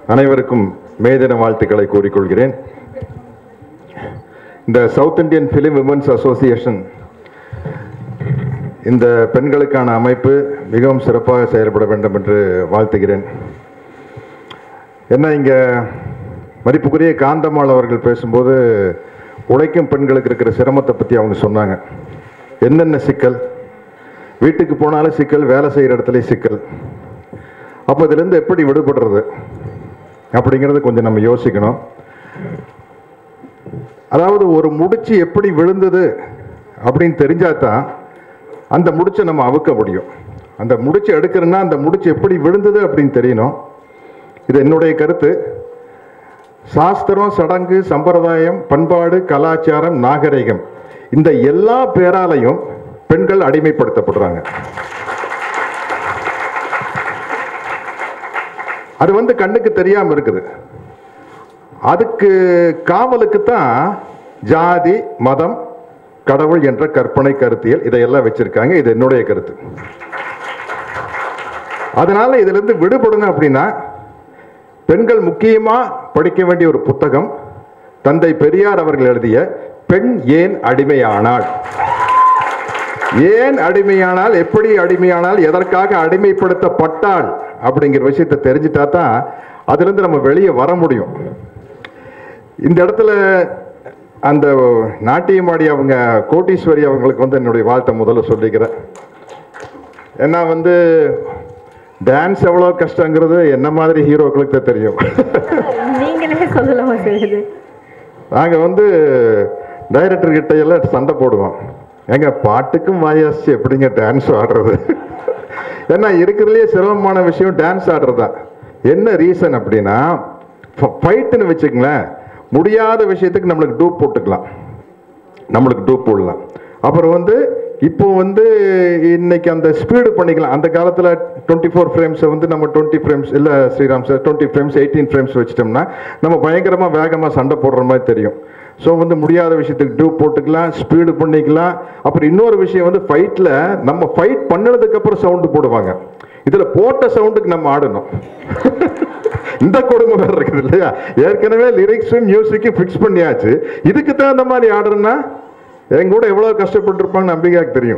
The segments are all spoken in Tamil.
அனைவருக்கும் மே தின வாழ்த்துக்களை கூறிக்கொள்கிறேன் இந்த south Indian film women's association இந்த பெண்களுக்கான அமைப்பு மிகவும் சிறப்பாக செயல்பட வேண்டும் என்று வாழ்த்துகிறேன் என்ன இங்கே மதிப்புக்குரிய காந்தம்மாள் அவர்கள் பேசும்போது உழைக்கும் பெண்களுக்கு இருக்கிற சிரமத்தை பற்றி அவங்க சொன்னாங்க என்னென்ன சிக்கல் வீட்டுக்கு போனாலும் சிக்கல் வேலை செய்கிற இடத்துலையும் சிக்கல் அப்போ இதுலேருந்து எப்படி விடுபடுறது அப்படிங்கிறத கொஞ்சம் நம்ம யோசிக்கணும் அதாவது ஒரு முடிச்சு எப்படி விழுந்தது அப்படின்னு தெரிஞ்சா தான் அந்த முடிச்சை நம்ம அவுக்க முடியும் அந்த முடிச்சு எடுக்கிறோன்னா அந்த முடிச்சு எப்படி விழுந்தது அப்படின்னு தெரியணும் இது என்னுடைய கருத்து சாஸ்திரம் சடங்கு சம்பிரதாயம் பண்பாடு கலாச்சாரம் நாகரிகம் இந்த எல்லா பேராலையும் பெண்கள் அடிமைப்படுத்தப்படுறாங்க அது வந்து கண்ணுக்கு தெரியாம இருக்குது அதுக்கு காவலுக்கு தான் ஜாதி மதம் கடவுள் என்ற கற்பனை கருத்தியல் இதையெல்லாம் வச்சிருக்காங்க இது என்னுடைய கருத்து அதனால இதுல இருந்து விடுபடணும் அப்படின்னா பெண்கள் முக்கியமா படிக்க வேண்டிய ஒரு புத்தகம் தந்தை பெரியார் அவர்கள் எழுதிய பெண் ஏன் அடிமையானாள் ஏன் அடிமையானால் எப்படி அடிமையானால் எதற்காக அடிமைப்படுத்தப்பட்டாள் அப்படிங்கிற விஷயத்தை தெரிஞ்சிட்டா தான் அதுலேருந்து நம்ம வெளியே வர முடியும் இந்த இடத்துல அந்த நாட்டியமாடி அவங்க கோட்டீஸ்வரி அவங்களுக்கு வந்து என்னுடைய வாழ்த்தை முதல்ல சொல்லிக்கிறேன் ஏன்னா வந்து டான்ஸ் எவ்வளோ கஷ்டங்கிறது என்ன மாதிரி ஹீரோக்களுக்கு தான் தெரியும் நீங்களே சொல்லலாமா சார் இது நாங்கள் வந்து டைரக்டர் கிட்ட எல்லாம் சண்டை போடுவோம் ஏங்க பாட்டுக்கும் வாயாச்சு எப்படிங்க டான்ஸ் ஆடுறது ஏன்னா இருக்கிறதுலே சிரமமான விஷயம் டான்ஸ் ஆடுறது தான் என்ன ரீசன் அப்படின்னா ஃபைட்டுன்னு வச்சுக்கங்களேன் முடியாத விஷயத்துக்கு நம்மளுக்கு டூப் போட்டுக்கலாம் நம்மளுக்கு டூப் போடலாம் அப்புறம் வந்து இப்போ வந்து இன்னைக்கு அந்த ஸ்பீடு பண்ணிக்கலாம் அந்த காலத்தில் டுவெண்ட்டி ஃபோர் ஃப்ரேம்ஸை வந்து நம்ம டுவெண்ட்டி ஃப்ரேம்ஸ் இல்லை Sriram sir twenty frames eighteen frames வச்சிட்டோம்னா நம்ம பயங்கரமாக வேகமாக சண்டை போடுற மாதிரி தெரியும் ஸோ வந்து முடியாத விஷயத்துக்கு டூப் போட்டுக்கலாம் ஸ்பீடு பண்ணிக்கலாம் அப்புறம் இன்னொரு விஷயம் வந்து ஃபைட்டில் நம்ம ஃபைட் பண்ணதுக்கப்புறம் சவுண்டு போடுவாங்க இதில் போட்ட சவுண்டுக்கு நம்ம ஆடணும் இந்த கொடுமை வேற இருக்குது இல்லையா ஏற்கனவே லிரிக்ஸும் மியூசிக்கும் ஃபிக்ஸ் பண்ணியாச்சு இதுக்கு தகுந்த மாதிரி ஆடுறேன்னா என் கூட எவ்வளோ கஷ்டப்பட்டிருப்பாங்க நம்பிக்கையாக தெரியும்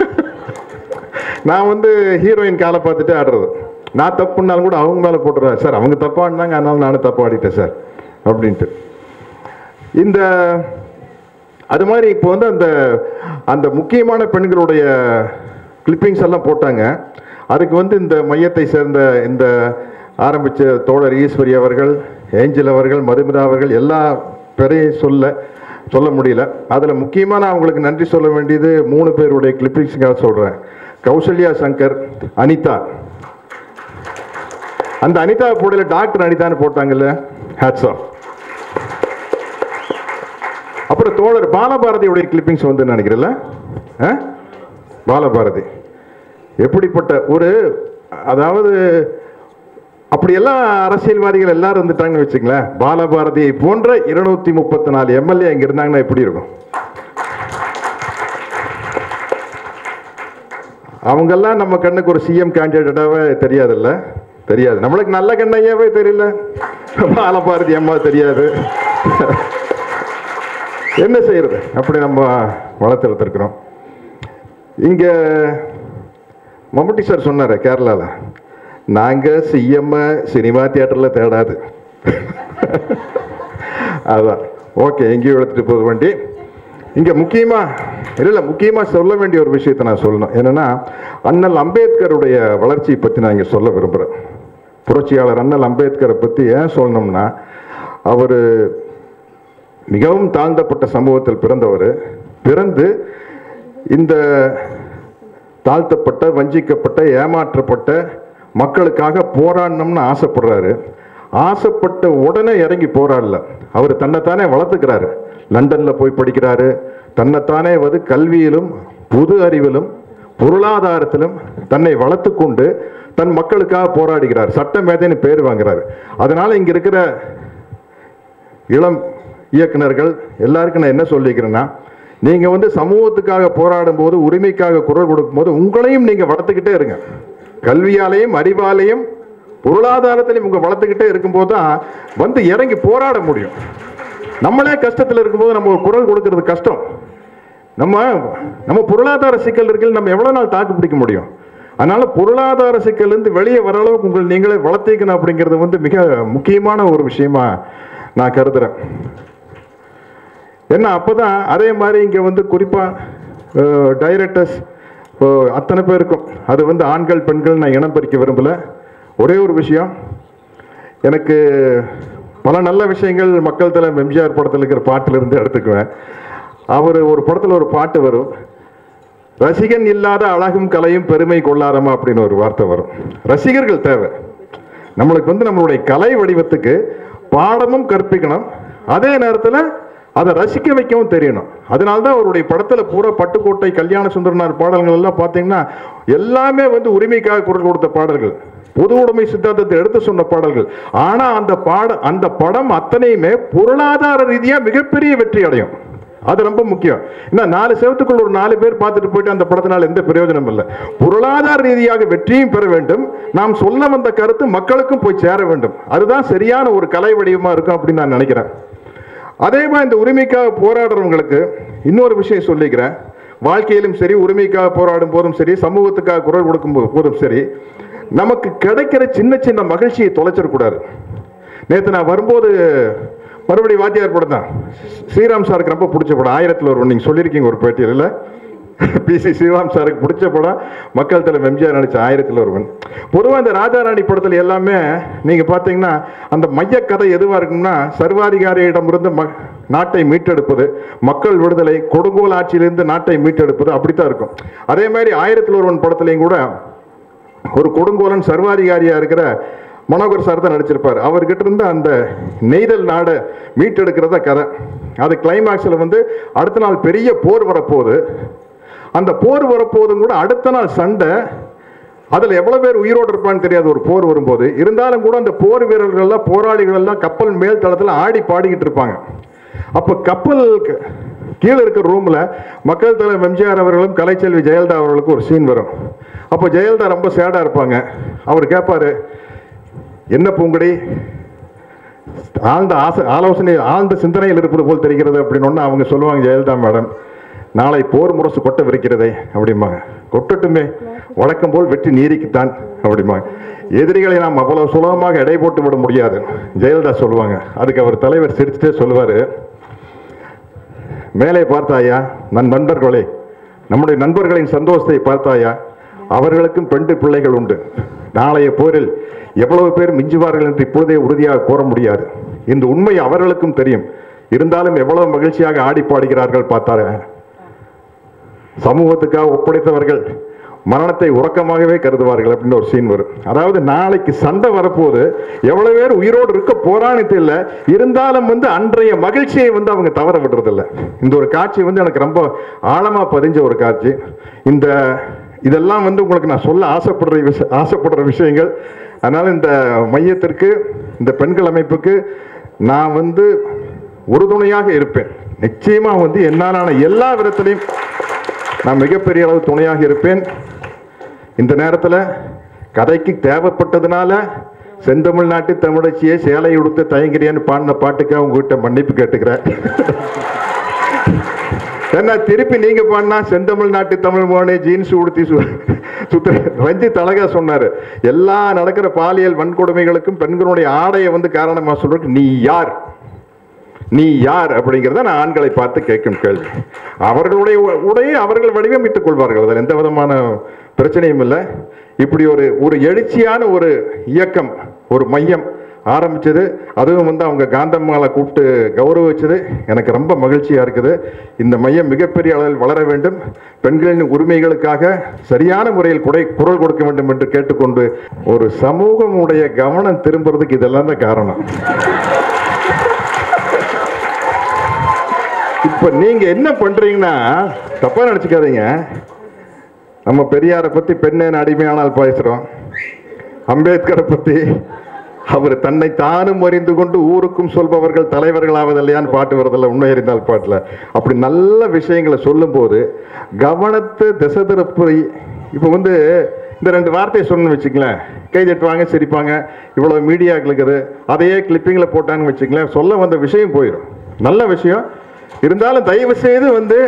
நான் வந்து ஹீரோயின் காலை பார்த்துட்டு ஆடுறது நான் தப்பு பண்ணாலும் கூட அவங்க மேலே போட்டுருவேன் சார் அவங்க தப்பா ஆடினாங்க அதனால நானும் தப்பா ஆடிட்டேன் சார் அப்படின்ட்டு இந்த அது மாதிரி இப்போ வந்து அந்த அந்த முக்கியமான பெண்களுடைய கிளிப்பிங்ஸ் எல்லாம் போட்டாங்க அதுக்கு வந்து இந்த மையத்தை சேர்ந்த இந்த ஆரம்பித்த தோழர் ஈஸ்வரி அவர்கள் ஏஞ்சல் அவர்கள் மதுமிதா அவர்கள் எல்லா பேரையும் சொல்ல சொல்ல முடியல அதில் முக்கியமாக நான் அவங்களுக்கு நன்றி சொல்ல வேண்டியது மூணு பேருடைய கிளிப்பிங்ஸுக்காக சொல்கிறேன் கௌசல்யா சங்கர் அனிதா அந்த அனிதா போடல டாக்டர் அனிதான்னு போட்டாங்கல்ல ஹேட்ஸ் ஆஃப் அப்புறம் தோழர் பாலபாரதியுடைய கிளிப்பிங்ஸ் வந்து நினைக்கிறேன்ல ஆ? பாலபாரதி எப்படிப்பட்ட ஒரு அதாவது அப்படியெல்லாம் அரசியல்வாதிகள் எல்லாரும் இருந்துட்டாங்கன்னு வச்சுங்களேன் பாலபாரதியை போன்ற இருநூத்தி முப்பத்தி நாலு எம்எல்ஏ இங்க இருந்தாங்கன்னா எப்படி இருக்கும் அவங்கெல்லாம் நம்ம கண்ணுக்கு ஒரு சிஎம் கேண்டிடேட்டாவே தெரியாதுல்ல தெரியாது நம்மளுக்கு நல்ல கண்ணையாவே தெரியல பாலபாரதி அம்மா தெரியாது என்ன செய்யறது அப்படி நம்ம வளர்த்துருக்கிறோம் இங்க மம்முட்டி சார் சொன்னாரு கேரளால நாங்க சிஎம் சினிமா தியேட்டர்ல தேடாது அதான் ஓகே எங்கேயும் எடுத்துட்டு போக வேண்டி இங்க முக்கியமா இல்ல இல்ல முக்கியமா சொல்ல வேண்டிய ஒரு விஷயத்தை நான் சொல்லணும் என்னன்னா அண்ணல் அம்பேத்கருடைய வளர்ச்சியை பத்தி நான் இங்க சொல்ல விரும்புறேன் புரட்சியாளர் அண்ணல் அம்பேத்கரை பத்தி ஏன் சொல்லணும்னா அவர் மிகவும் தாழ்ந்தப்பட்ட சமூகத்தில் பிறந்தவர் பிறந்து இந்த தாழ்த்தப்பட்ட வஞ்சிக்கப்பட்ட ஏமாற்றப்பட்ட மக்களுக்காக போராடணும்னு ஆசைப்படுறாரு ஆசைப்பட்ட உடனே இறங்கி போராடல அவர் தன்னைத்தானே வளர்த்துக்கிறாரு லண்டன்ல போய் படிக்கிறாரு தன்னைத்தானே வந்து கல்வியிலும் புது அறிவிலும் பொருளாதாரத்திலும் தன்னை வளர்த்து கொண்டு தன் மக்களுக்காக போராடுகிறார் சட்ட மேதைன்னு பேர் வாங்குறாரு அதனால இங்க இருக்கிற இளம் இயக்குனர்கள் எல்லாருக்கும் நான் என்ன சொல்லிக்கிறேன்னா நீங்க வந்து சமூகத்துக்காக போராடும் போது உரிமைக்காக குரல் கொடுக்கும் போது உங்களையும் நீங்க வளர்த்துக்கிட்டே இருங்க கல்வியாலையும் அறிவாலையும் பொருளாதாரத்திலையும் உங்க வளர்த்துக்கிட்டே இருக்கும்போது தான் வந்து இறங்கி போராட முடியும் நம்மளே கஷ்டத்தில் இருக்கும்போது நம்ம ஒரு குரல் கொடுக்கறது கஷ்டம் நம்ம நம்ம பொருளாதார சிக்கல் இருக்கு நம்ம எவ்வளவு நாள் தாக்கு பிடிக்க முடியும் அதனால பொருளாதார சிக்கல் இருந்து வெளியே வர அளவுக்கு உங்களை நீங்களே வளர்த்திக்கணும் அப்படிங்கிறது வந்து மிக முக்கியமான ஒரு விஷயமா நான் கருதுறேன் ஏன்னா அப்பதான் அதே மாதிரி இங்க வந்து குறிப்பா டைரக்டர்ஸ் அத்தனை பேருக்கும் அது வந்து ஆண்கள் பெண்கள் நான் இனம் பறிக்க விரும்பல ஒரே ஒரு விஷயம் எனக்கு பல நல்ல விஷயங்கள் மக்கள் தலை எம்ஜிஆர் படத்தில் இருக்கிற பாட்டிலிருந்து எடுத்துக்குவேன் அவர் ஒரு படத்தில் ஒரு பாட்டு வரும் ரசிகன் இல்லாத அழகும் கலையும் பெருமை கொள்ளாதமா அப்படின்னு ஒரு வார்த்தை வரும் ரசிகர்கள் தேவை நம்மளுக்கு வந்து நம்மளுடைய கலை வடிவத்துக்கு பாடமும் கற்பிக்கணும் அதே நேரத்தில் அதை ரசிக்க வைக்கவும் தெரியணும் அதனால தான் அவருடைய படத்தில் பூரா பட்டுக்கோட்டை கல்யாண சுந்தரனார் பாடல்கள் எல்லாம் பார்த்தீங்கன்னா எல்லாமே வந்து உரிமைக்காக குரல் கொடுத்த பாடல்கள் பொது உடைமை சித்தாந்தத்தை எடுத்து சொன்ன பாடல்கள் ஆனா அந்த பாட அந்த படம் அத்தனையுமே பொருளாதார ரீதியா மிகப்பெரிய வெற்றி அடையும் அது ரொம்ப முக்கியம் ஏன்னா நாலு செவத்துக்குள்ள ஒரு நாலு பேர் பார்த்துட்டு போயிட்டு அந்த படத்தினால எந்த பிரயோஜனம் இல்லை பொருளாதார ரீதியாக வெற்றியும் பெற வேண்டும் நாம் சொல்ல வந்த கருத்து மக்களுக்கும் போய் சேர வேண்டும் அதுதான் சரியான ஒரு கலை வடிவமா இருக்கும் அப்படின்னு நான் நினைக்கிறேன் அதே மாதிரி இந்த உரிமைக்காக போராடுறவங்களுக்கு இன்னொரு விஷயம் சொல்லிக்கிறேன் வாழ்க்கையிலும் சரி உரிமைக்காக போராடும் போதும் சரி சமூகத்துக்காக குரல் கொடுக்கும் போ- போதும் சரி நமக்கு கிடைக்கிற சின்ன சின்ன மகிழ்ச்சியை தொலைச்சிடக்கூடாது நேற்று நான் வரும்போது மறுபடியும் வாத்தியார் படம் தான் ஸ்ரீராம் சாருக்கு ரொம்ப பிடிச்ச படம் ஆயிரத்தில் ஒரு நீங்கள் சொல்லியிருக்கீங்க ஒரு பேட்டியில் இல்லை பிசி ஸ்ரீராம் சாருக்கு பிடிச்ச படம் மக்கள் தலைவர் எம்ஜிஆர் நடிச்ச ஆயிரத்தில் ஒருவன் பொதுவாக இந்த ராஜாராணி படத்தில் எல்லாமே நீங்கள் பார்த்தீங்கன்னா அந்த மையக்கதை எதுவாக இருக்கும்னா சர்வாதிகாரியிடமிருந்து ம நாட்டை மீட்டெடுப்பது மக்கள் விடுதலை கொடுங்கோல் ஆட்சியிலிருந்து நாட்டை மீட்டெடுப்பது அப்படித்தான் இருக்கும் அதே மாதிரி ஆயிரத்தில் ஒருவன் படத்துலையும் கூட ஒரு கொடுங்கோலன் சர்வாதிகாரியா இருக்கிற மனோகர் சார் தான் நடிச்சிருப்பார் அவர்கிட்ட இருந்து அந்த நெய்தல் நாடை மீட்டெடுக்கிறத கதை அது கிளைமாக்ஸில் வந்து அடுத்த நாள் பெரிய போர் வரப்போகுது அந்த போர் வரப்போதும் கூட அடுத்த நாள் சண்டை அதில் எவ்வளோ பேர் உயிரோடு இருப்பான்னு தெரியாது ஒரு போர் வரும்போது இருந்தாலும் கூட அந்த போர் வீரர்கள் எல்லாம் போராளிகள் எல்லாம் கப்பல் மேல் தளத்தில் ஆடி பாடிக்கிட்டு இருப்பாங்க அப்போ கப்பல் க- கீழே இருக்கிற ரூமில் மக்கள் தலைவர் எம்ஜிஆர் அவர்களும் கலைச்செல்வி ஜெயலலிதா அவர்களுக்கும் ஒரு சீன் வரும் அப்போ ஜெயலலிதா ரொம்ப சேடாக இருப்பாங்க அவர் கேட்பாரு என்ன பூங்கடி ஆழ்ந்த ஆசை ஆலோசனை ஆழ்ந்த சிந்தனையில் இருப்பது போல் தெரிகிறது அப்படின்னு ஒன்று அவங்க சொல்லுவாங்க ஜெயலலிதா மேடம் நாளை போர் முரசு கொட்ட விரிக்கிறதே அப்படிம்பாங்க கொட்டட்டுமே வழக்கம் போல் வெற்றி நீதிக்குத்தான் அப்படிம்பாங்க எதிரிகளை நாம் அவ்வளவு சுலபமாக எடை போட்டு விட முடியாது ஜெயலலிதா சொல்லுவாங்க அதுக்கு அவர் தலைவர் சிரிச்சுட்டே சொல்லுவார் மேலே பார்த்தாயா நன் நண்பர்களே நம்முடைய நண்பர்களின் சந்தோஷத்தை பார்த்தாயா அவர்களுக்கும் பெண்டு பிள்ளைகள் உண்டு நாளைய போரில் எவ்வளவு பேர் மிஞ்சுவார்கள் என்று இப்பொழுதே உறுதியாக கூற முடியாது இந்த உண்மை அவர்களுக்கும் தெரியும் இருந்தாலும் எவ்வளவு மகிழ்ச்சியாக ஆடி பாடுகிறார்கள் பார்த்தாரு சமூகத்துக்காக ஒப்படைத்தவர்கள் மரணத்தை உறக்கமாகவே கருதுவார்கள் அப்படின்னு ஒரு சீன் வரும் அதாவது நாளைக்கு சண்டை வரப்போது எவ்வளவு பேர் உயிரோடு இருக்க போறான்னு தெரியல இருந்தாலும் வந்து அன்றைய மகிழ்ச்சியை வந்து அவங்க தவற விடுறதில்ல இந்த ஒரு காட்சி வந்து எனக்கு ரொம்ப ஆழமா பதிஞ்ச ஒரு காட்சி இந்த இதெல்லாம் வந்து உங்களுக்கு நான் சொல்ல ஆசைப்படுற விஷ ஆசைப்படுற விஷயங்கள் அதனால இந்த மையத்திற்கு இந்த பெண்கள் அமைப்புக்கு நான் வந்து உறுதுணையாக இருப்பேன் நிச்சயமா வந்து என்னாலான எல்லா விதத்திலையும் நான் மிகப்பெரிய அளவு துணையாக இருப்பேன் இந்த நேரத்தில் கதைக்கு தேவைப்பட்டதுனால செந்தமிழ்நாட்டு தமிழச்சியை சேலை உடுத்து தயங்கிறியான்னு பாடின பாட்டுக்கு உங்ககிட்ட மன்னிப்பு கேட்டுக்கிறேன் ஏன்னா திருப்பி நீங்க பாடினா செந்தமிழ்நாட்டு தமிழ் மோனே ஜீன்ஸ் உடுத்தி சு சுத்து ரஞ்சித் அழகா சொன்னாரு எல்லா நடக்கிற பாலியல் வன்கொடுமைகளுக்கும் பெண்களுடைய ஆடையை வந்து காரணமா சொல்றதுக்கு நீ யார் நீ யார் அப்படிங்கிறத நான் ஆண்களை பார்த்து கேட்கும் கேள்வி அவர்களுடைய உ- உடையை அவர்கள் வடிவமைத்துக் கொள்வார்கள் அதில் எந்த விதமான பிரச்சனையும் இல்லை இப்படி ஒரு ஒரு எழுச்சியான ஒரு இயக்கம் ஒரு மையம் ஆரம்பிச்சது அதுவும் வந்து அவங்க காந்தம்மாவை கூப்பிட்டு கௌரவிச்சது எனக்கு ரொம்ப மகிழ்ச்சியா இருக்குது இந்த மையம் மிகப்பெரிய அளவில் வளர வேண்டும் பெண்களின் உரிமைகளுக்காக சரியான முறையில் குடை குரல் கொடுக்க வேண்டும் என்று கேட்டுக்கொண்டு ஒரு சமூகமுடைய கவனம் திரும்புறதுக்கு இதெல்லாம் தான் காரணம் இப்ப நீங்க என்ன பண்றீங்கன்னா தப்பா நினைச்சுக்காதீங்க நம்ம பெரியாரை பத்தி பெண்ணேன் அடிமையானால் பேசுறோம் அம்பேத்கரை பத்தி அவர் தன்னை தானும் அறிந்து கொண்டு ஊருக்கும் சொல்பவர்கள் தலைவர்கள் ஆவதில்லையான்னு பாட்டு வரதில்ல உண்மை அறிந்தால் பாட்டுல அப்படி நல்ல விஷயங்களை சொல்லும்போது கவனத்தை திசை திருப்பி இப்போ வந்து இந்த ரெண்டு வார்த்தையை சொன்னு வச்சுங்களேன் கை தட்டுவாங்க சிரிப்பாங்க இவ்வளோ மீடியாக்கள் இருக்குது அதையே கிளிப்பிங்கில் போட்டாங்கன்னு வச்சுங்களேன் சொல்ல வந்த விஷயம் போயிடும் நல்ல விஷயம் இருந்தாலும் தயவு செய்து வந்து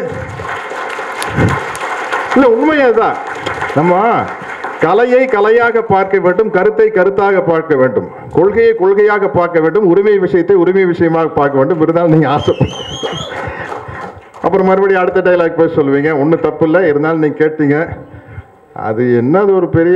இல்லை உண்மையே தான் நம்ம கலையை கலையாக பார்க்க வேண்டும் கருத்தை கருத்தாக பார்க்க வேண்டும் கொள்கையை கொள்கையாக பார்க்க வேண்டும் உரிமை விஷயத்தை உரிமை விஷயமாக பார்க்க வேண்டும் இருந்தாலும் நீங்கள் ஆசை அப்புறம் மறுபடியும் அடுத்த டைலாக் போய் சொல்லுவீங்க ஒன்றும் தப்பு இல்லை இருந்தாலும் நீங்கள் கேட்டீங்க அது என்னது ஒரு பெரிய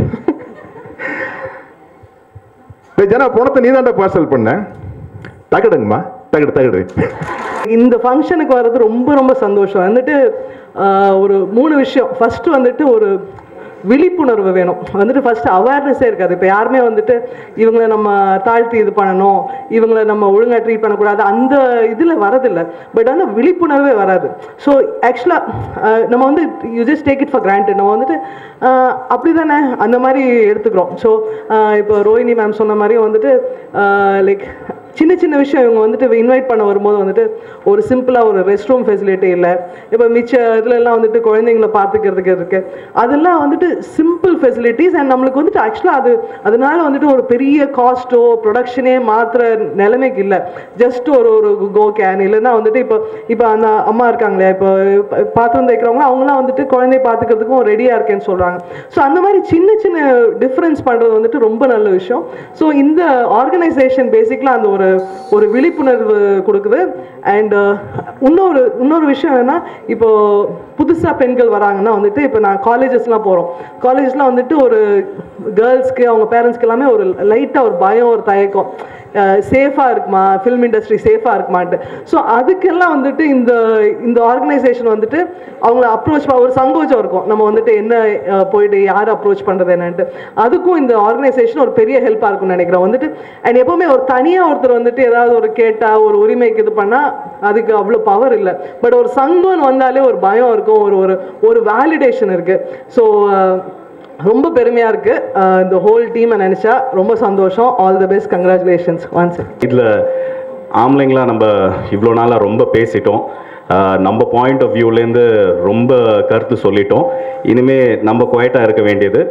டேய் ஜனா பணத்தை நீ தான்டா பார்சல் பண்ண தகடுங்கம்மா தகடு தகடு இந்த ஃபங்க்ஷனுக்கு வர்றது ரொம்ப ரொம்ப சந்தோஷம் வந்துட்டு ஆஹ், ஒரு மூணு விஷயம் ஃபர்ஸ்ட் வந்துட்டு ஒரு விழிப்புணர்வு வேணும் வந்துட்டு ஃபர்ஸ்ட் அவேர்னஸே இருக்காது இப்போ யாருமே வந்துட்டு இவங்களை நம்ம தாழ்த்தி இது பண்ணணும் இவங்களை நம்ம ஒழுங்காக ட்ரீட் பண்ணக்கூடாது அந்த இதில் வரதில்லை பட் ஆனால் விழிப்புணர்வே வராது ஸோ ஆக்சுவலாக நம்ம வந்து you just take it for granted நம்ம வந்துட்டு அப்படி தானே அந்த மாதிரி எடுத்துக்கிறோம் ஸோ இப்போ ரோஹிணி மேம் சொன்ன மாதிரி வந்துட்டு லைக் சின்ன சின்ன விஷயம் இவங்க வந்துட்டு இன்வைட் பண்ண வரும்போது வந்துட்டு ஒரு சிம்பிளாக ஒரு ரெஸ்ட் ரூம் ஃபெசிலிட்டி இல்லை இப்போ மிச்ச இதுல எல்லாம் வந்துட்டு குழந்தைங்கள பார்த்துக்கிறதுக்கு இருக்கு அதெல்லாம் வந்துட்டு சிம்பிள் ஃபெசிலிட்டிஸ் அண்ட் நம்மளுக்கு வந்துட்டு ஆக்சுவலாக அது அதனால வந்துட்டு ஒரு பெரிய காஸ்ட்டோ ப்ரொடக்ஷனே மாத்திர நிலைமைக்கு இல்லை ஜஸ்ட் ஒரு ஒரு கோ கேன் இல்லைன்னா வந்துட்டு இப்போ இப்போ அந்த அம்மா இருக்காங்களே இப்போ பாத்திரம் தைக்கிறவங்க அவங்களாம் வந்துட்டு குழந்தைய பார்த்துக்கிறதுக்கும் ரெடியாக இருக்கேன்னு சொல்கிறாங்க ஸோ அந்த மாதிரி சின்ன சின்ன டிஃப்ரென்ஸ் பண்ணுறது வந்துட்டு ரொம்ப நல்ல விஷயம் ஸோ இந்த ஆர்கனைசேஷன் பேசிக்கலாக அந்த ஒரு ஒரு விழிப்புணர்வு கொடுக்குது அண்ட் இன்னொரு இன்னொரு விஷயம் என்னன்னா இப்போ புதுசாக பெண்கள் வராங்கன்னா வந்துட்டு இப்போ நான் காலேஜஸ்லாம் போகிறோம் காலேஜஸ்லாம் வந்துட்டு ஒரு கேர்ள்ஸ்க்கு அவங்க பேரண்ட்ஸ்க்கு எல்லாமே ஒரு லைட்டாக ஒரு பயம் ஒரு தயக்கம் சேஃபாக இருக்குமா ஃபில்ம் இண்டஸ்ட்ரி சேஃபாக இருக்குமான்ட்டு ஸோ அதுக்கெல்லாம் வந்துட்டு இந்த இந்த ஆர்கனைசேஷன் வந்துட்டு அவங்கள அப்ரோச் ஒரு சங்கோச்சம் இருக்கும் நம்ம வந்துட்டு என்ன அஹ், போயிட்டு யார் அப்ரோச் பண்ணுறது என்னன்ட்டு அதுக்கும் இந்த ஆர்கனைசேஷன் ஒரு பெரிய ஹெல்ப்பாக இருக்கும்னு நினைக்கிறேன் வந்துட்டு அண்ட் எப்போவுமே ஒரு தனியாக ஒருத்தர் வந்துட்டு ஏதாவது ஒரு கேட்டால் ஒரு உரிமைக்கு இது பண்ணால் அதுக்கு அவ்வளோ பவர் இல்லை பட் ஒரு சங்கம்னு வந்தாலே ஒரு பயம் இருக்கும் ஒரு ஒரு ஒரு வேலிடேஷன் இருக்குது ஸோ ரொம்ப பெருமையாக இருக்குது இந்த ஹோல் டீமை நினச்சா ரொம்ப சந்தோஷம் all the best congratulations once இதில் ஆம்பளைங்களா நம்ம இவ்வளோ நாளாக ரொம்ப பேசிட்டோம் ஆஹ் நம்ம பாயிண்ட் ஆஃப் வியூலேருந்து ரொம்ப கருத்து சொல்லிட்டோம் இனிமே நம்ம குவைட்டாக இருக்க வேண்டியது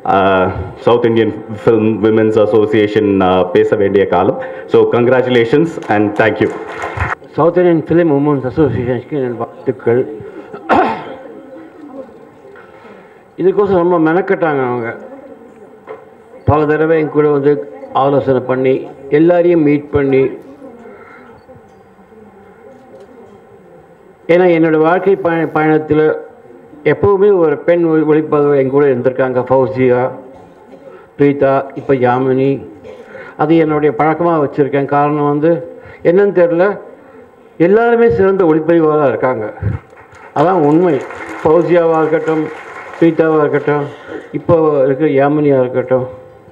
south Indian film women's association பேச வேண்டிய காலம் so congratulations and thank you south Indian film women's அசோசியேஷனுக்கு என் வாழ்த்துக்கள் இதுக்கோசம் ரொம்ப மெனக்கட்டாங்க அவங்க பல தடவை என் கூட வந்து ஆலோசனை பண்ணி எல்லாரையும் மீட் பண்ணி ஏன்னா என்னோட வாழ்க்கை பயண பயணத்தில் எப்போவுமே ஒரு பெண் ஒளி- ஒளிப்பதிவு என் கூட இருந்திருக்காங்க ஃபௌசியா பிரீதா இப்போ யாமினி அது என்னுடைய பழக்கமாக வச்சுருக்கேன் காரணம் வந்து என்னன்னு தெரில எல்லாருமே சிறந்த ஒளிப்பதிவாளராக இருக்காங்க அதான் உண்மை ஃபௌசியாவாக இருக்கட்டும் பிரீதாவாக இருக்கட்டும் இப்போ இருக்கிற யாமினியாக இருக்கட்டும்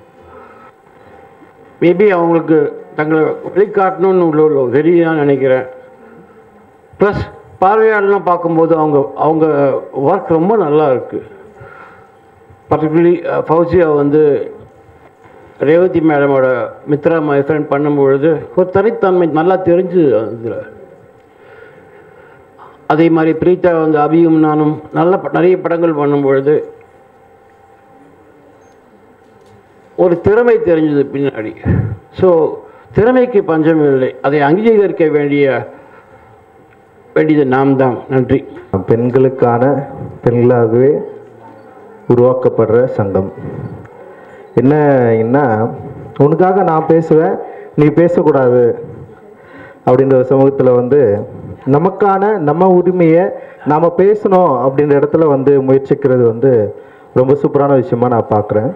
மேபி அவங்களுக்கு தங்களை வெளிக்காட்டணும்னு உள்ள ஒரு வெறி தான் நினைக்கிறேன் ப்ளஸ் பார்வையாளர்லாம் பார்க்கும்போது அவங்க அவங்க ஒர்க் ரொம்ப நல்லா இருக்குது பர்டிகுலர்லி ஃபௌசியா வந்து ரேவதி மேடமோட மித்ரா மை ஃப்ரெண்ட் பண்ணும்பொழுது ஒரு தனித்தன்மை நல்லா தெரிஞ்சு அதில் அதே மாதிரி பிரீதா வந்து அபியும் நானும் நல்ல ப- நிறைய படங்கள் பண்ணும்பொழுது ஒரு திறமை தெரிஞ்சது பின்னாடி ஸோ திறமைக்கு பஞ்சம் இல்லை அதை அங்கீகரிக்க வேண்டிய வேண்டியது நாம் தான் நன்றி பெண்களுக்கான பெண்களாகவே உருவாக்கப்படுற சங்கம் என்னன்னா உனக்காக நான் பேசுவேன் நீ பேசக்கூடாது அப்படின்ற ஒரு சமூகத்தில் வந்து நமக்கான நம்ம உரிமையை நாம் பேசணும் அப்படின்ற இடத்துல வந்து முயற்சிக்கிறது வந்து ரொம்ப சூப்பரான விஷயமா நான் பார்க்குறேன்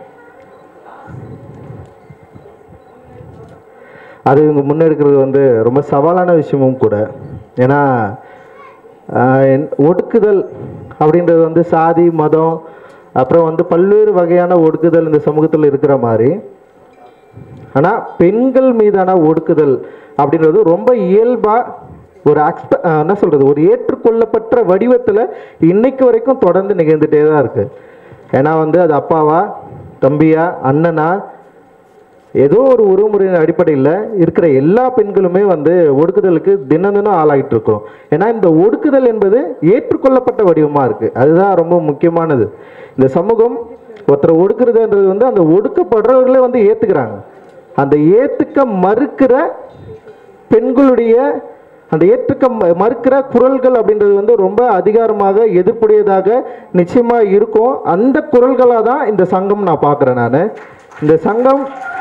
அது இவங்க முன்னெடுக்கிறது வந்து ரொம்ப சவாலான விஷயமும் கூட ஏன்னா ஆஹ், என்- ஒடுக்குதல் அப்படின்றது வந்து சாதி மதம் அப்புறம் வந்து பல்வேறு வகையான ஒடுக்குதல் இந்த சமூகத்தில் இருக்கிற மாதிரி ஆனால் பெண்கள் மீதான ஒடுக்குதல் அப்படின்றது ரொம்ப இயல்பாக ஒரு அக்ஸ்ப ஆஹ், என்ன சொல்கிறது ஒரு ஏற்றுக்கொள்ளப்பட்ட வடிவத்தில் இன்னைக்கு வரைக்கும் தொடர்ந்து நிகழ்ந்துட்டே தான் இருக்குது ஏன்னா வந்து அது அப்பாவா தம்பியா அண்ணனா ஏதோ ஒரு உறவுமுறையின் அடிப்படையில் இருக்கிற எல்லா பெண்களுமே வந்து ஒடுக்குதலுக்கு தினம் தினம் ஆளாகிட்டு இருக்கிறோம் ஏன்னா இந்த ஒடுக்குதல் என்பது ஏற்றுக்கொள்ளப்பட்ட வடிவமாக இருக்குது அதுதான் ரொம்ப முக்கியமானது இந்த சமூகம் ஒருத்தரை ஒடுக்குறதுன்றது வந்து அந்த ஒடுக்கப்படுறவர்களே வந்து ஏற்றுக்கிறாங்க அந்த ஏற்றுக்க மறுக்கிற பெண்களுடைய அந்த ஏற்றுக்க ம- மறுக்கிற குரல்கள் அப்படின்றது வந்து ரொம்ப அதிகாரமாக எதிர்ப்புடையதாக நிச்சயமா இருக்கும் அந்த குரல்களாக தான் இந்த சங்கம் நான் பார்க்குறேன் நான் இந்த சங்கம்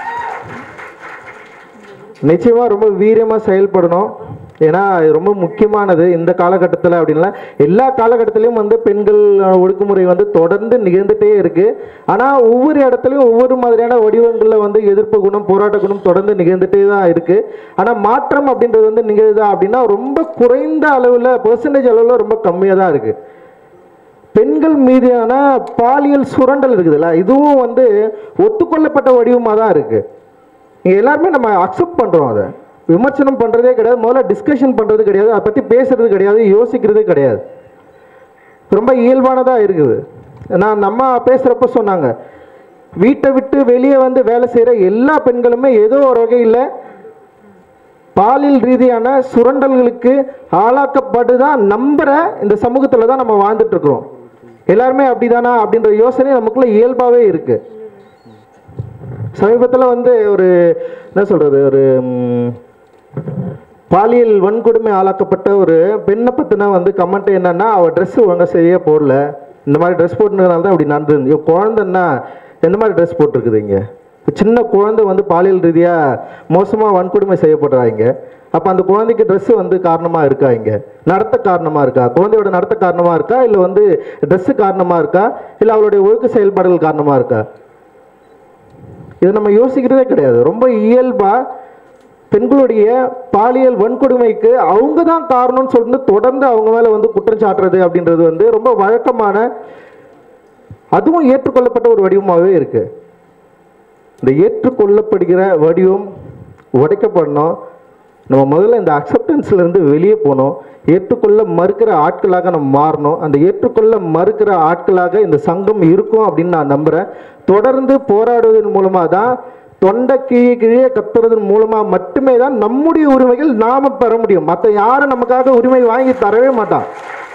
நிச்சயமா ரொம்ப வீரியமா செயல்படணும் ஏன்னா இது ரொம்ப முக்கியமானது இந்த காலகட்டத்தில் அப்படின்ல எல்லா காலகட்டத்திலையும் வந்து பெண்கள் அஹ், ஒடுக்குமுறை வந்து தொடர்ந்து நிகழ்ந்துட்டே இருக்கு ஆனா ஒவ்வொரு இடத்துலையும் ஒவ்வொரு மாதிரியான வடிவங்களில் வந்து எதிர்ப்பு குணம் போராட்ட குணம் தொடர்ந்து நிகழ்ந்துட்டே தான் இருக்கு ஆனா மாற்றம் அப்படின்றது வந்து நிகழுதா அப்படின்னா ரொம்ப குறைந்த அளவில் பெர்சன்டேஜ் அளவில் ரொம்ப கம்மியாக தான் இருக்கு பெண்கள் மீதான பாலியல் சுரண்டல் இருக்குதுல்ல இதுவும் வந்து ஒத்துக்கொள்ளப்பட்ட வடிவமாக தான் இருக்கு இங்கே எல்லாருமே நம்ம அக்செப்ட் பண்ணுறோம் அதை விமர்சனம் பண்ணுறதே கிடையாது முதல்ல டிஸ்கஷன் பண்ணுறது கிடையாது அதை பற்றி பேசுறது கிடையாது யோசிக்கிறதே கிடையாது ரொம்ப இயல்பானதாக இருக்குது நான் நம்ம பேசுகிறப்ப சொன்னாங்க வீட்டை விட்டு வெளியே வந்து வேலை செய்கிற எல்லா பெண்களுமே ஏதோ ஒரு வகையில் பாலியல் ரீதியான சுரண்டல்களுக்கு ஆளாக்கப்பட்டு தான் நம்புற இந்த சமூகத்தில் தான் நம்ம வாழ்ந்துட்டு இருக்கிறோம் எல்லாருமே அப்படிதானா அப்படின்ற யோசனை நமக்குள்ள இயல்பாகவே இருக்கு சமீபத்தில் வந்து ஒரு என்ன சொல்றது ஒரு ம், பாலியல் வன்கொடுமை ஆளாக்கப்பட்ட ஒரு பெண்ணை பற்றின வந்து கமெண்ட் என்னன்னா அவள் ட்ரெஸ் ஒழுங்கா சரியாக போடல இந்த மாதிரி ட்ரெஸ் போட்டுனால தான் இப்படி நடந்தது இவ குழந்தைன்னா எந்த மாதிரி ட்ரெஸ் போட்டிருக்குது இங்கே சின்ன குழந்தை வந்து பாலியல் ரீதியாக மோசமாக வன்கொடுமை செய்யப்படுறாங்க அப்போ அந்த குழந்தைக்கு ட்ரெஸ் வந்து காரணமாக இருக்கா இங்கே நடத்த காரணமாக இருக்கா குழந்தையோட நடத்த காரணமாக இருக்கா இல்லை வந்து ட்ரெஸ்ஸு காரணமாக இருக்கா இல்லை அவளுடைய ஒழுக்க செயல்பாடுகள் காரணமாக இருக்கா இதை நம்ம யோசிக்கிறதே கிடையாது ரொம்ப இயல்பா பெண்களுடைய பாலியல் வன்கொடுமைக்கு அவங்க தான் காரணம்னு சொல்லிட்டு தொடர்ந்து அவங்க மேல வந்து குற்றம் சாட்டுறது அப்படின்றது வந்து ரொம்ப வழக்கமான அதுவும் ஏற்றுக்கொள்ளப்பட்ட ஒரு வடிவமாகவே இருக்கு இந்த ஏற்றுக்கொள்ளப்படுகிற வடிவம் உடைக்கப்படணும் நம்ம முதல்ல இந்த அக்செப்டன்ஸ்ல இருந்து வெளியே போகணும் ஏற்றுக்கொள்ள மறுக்கிற ஆட்களாக நம்ம மாறணும் அந்த ஏற்றுக்கொள்ள மறுக்கிற ஆட்களாக இந்த சங்கம் இருக்கும் அப்படின்னு நான் நம்புறேன் தொடர்ந்து போராடுவதன் மூலமா தான் தொண்டை கீழே கீழே கத்துறதன் மூலமா மட்டுமே தான் நம்முடைய உரிமைகள் நாம பெற முடியும் மற்ற யாரும் நமக்காக உரிமை வாங்கி தரவே மாட்டான்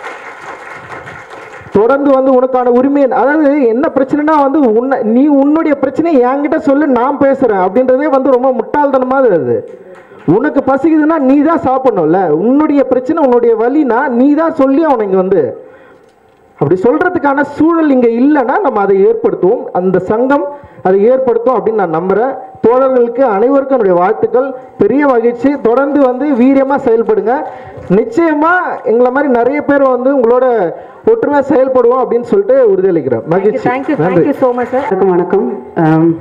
தொடர்ந்து வந்து உனக்கான உரிமை அதாவது என்ன பிரச்சனைனா வந்து உன்னை நீ உன்னுடைய பிரச்சனையை என்கிட்ட சொல்லு நான் பேசுறேன் அப்படின்றதே வந்து ரொம்ப முட்டாள்தனமாக அது உனக்கு பசிக்குதுன்னா நீ தான் சாப்பிடணும்ல உன்னுடைய பிரச்சனை உன்னுடைய வலினா நீ தான் சொல்லி அவனை இங்கே வந்து அப்படி சொல்றதுக்கான சூழல் இங்கே இல்லைன்னா நம்ம அதை ஏற்படுத்துவோம் அந்த சங்கம் அதை ஏற்படுத்தும் அப்படின்னு நான் நம்புறேன் தோழர்களுக்கு அனைவருக்கும் என்னுடைய வாழ்த்துக்கள் பெரிய மகிழ்ச்சி தொடர்ந்து வந்து வீரியமா செயல்படுங்க நிச்சயமா எங்களை மாதிரி நிறைய பேர் வந்து உங்களோட ஒற்றுமையா செயல்படுவோம் அப்படின்னு சொல்லிட்டு உறுதியளிக்கிறேன் மகிழ்ச்சி தேங்க்யூ நன்றி தேங்க்யூ ஸோ மச் சார் எல்லாருக்கும் வணக்கம் ஆம்,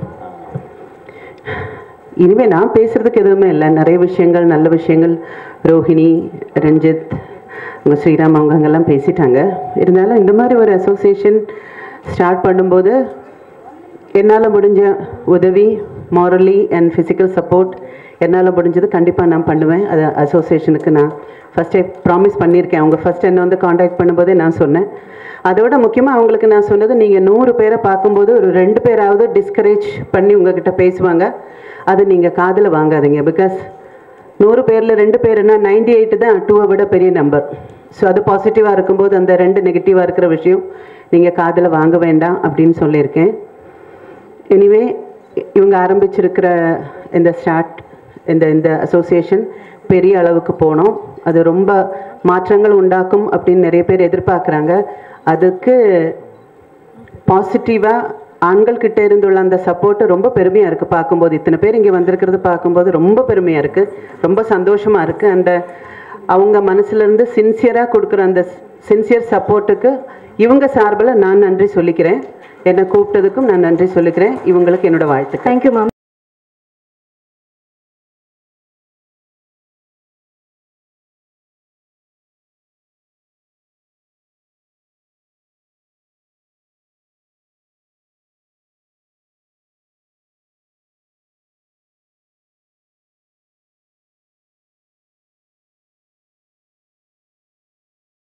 இனிமே நான் பேசுறதுக்கு எதுவுமே இல்லை நிறைய விஷயங்கள் நல்ல விஷயங்கள் ரோஹிணி ரஞ்சித் உங்க ஸ்ரீராம் அவங்க அங்கெல்லாம் பேசிட்டாங்க இருந்தாலும் இந்த மாதிரி ஒரு அசோசியேஷன் ஸ்டார்ட் பண்ணும்போது என்னால் முடிஞ்ச உதவி மாரலி அண்ட் ஃபிசிக்கல் சப்போர்ட் என்னால் முடிஞ்சது கண்டிப்பாக நான் பண்ணுவேன் அது அசோசியேஷனுக்கு நான் ஃபஸ்ட்டே ப்ராமிஸ் பண்ணியிருக்கேன் அவங்க ஃபஸ்ட் என்னை வந்து காண்டாக்ட் பண்ணும்போதே நான் சொன்னேன் அதோட முக்கியமாக அவங்களுக்கு நான் சொன்னது நீங்கள் நூறு பேரை பார்க்கும்போது ஒரு ரெண்டு பேராவது டிஸ்கரேஜ் பண்ணி உங்ககிட்ட பேசுவாங்க அது நீங்கள் காதில் வாங்காதீங்க பிகாஸ் நூறு பேரில் ரெண்டு பேருனா நைன்டி எயிட்டு தான் டூவை விட பெரிய நம்பர் ஸோ அது பாசிட்டிவாக இருக்கும்போது அந்த ரெண்டு நெகட்டிவாக இருக்கிற விஷயம் நீங்கள் காதில் வாங்க வேண்டாம் அப்படின்னு சொல்லியிருக்கேன் எனிவே இவங்க ஆரம்பிச்சிருக்கிற இந்த ஸ்டார்ட் இந்த இந்த அசோசியேஷன் பெரிய அளவுக்கு போனோம் அது ரொம்ப மாற்றங்கள் உண்டாக்கும் அப்படின்னு நிறைய பேர் எதிர்பார்க்குறாங்க அதுக்கு பாசிட்டிவாக ஆண்கள் கிட்ட இருந்துள்ள அந்த சப்போர்ட் ரொம்ப பெருமையாக இருக்குது பார்க்கும்போது இத்தனை பேர் இங்கே வந்திருக்கிறது பார்க்கும்போது ரொம்ப பெருமையாக இருக்குது ரொம்ப சந்தோஷமாக இருக்குது அந்த அவங்க மனசுலேருந்து சின்சியராக கொடுக்குற அந்த சின்சியர் சப்போர்ட்டுக்கு இவங்க சார்பில் நான் நன்றி சொல்லிக்கிறேன் என்னை கூப்பிட்டதுக்கும் நான் நன்றி சொல்லிக்கிறேன் இவங்களுக்கு என்னோட வாழ்த்துக்கள் தேங்க்யூ மேம்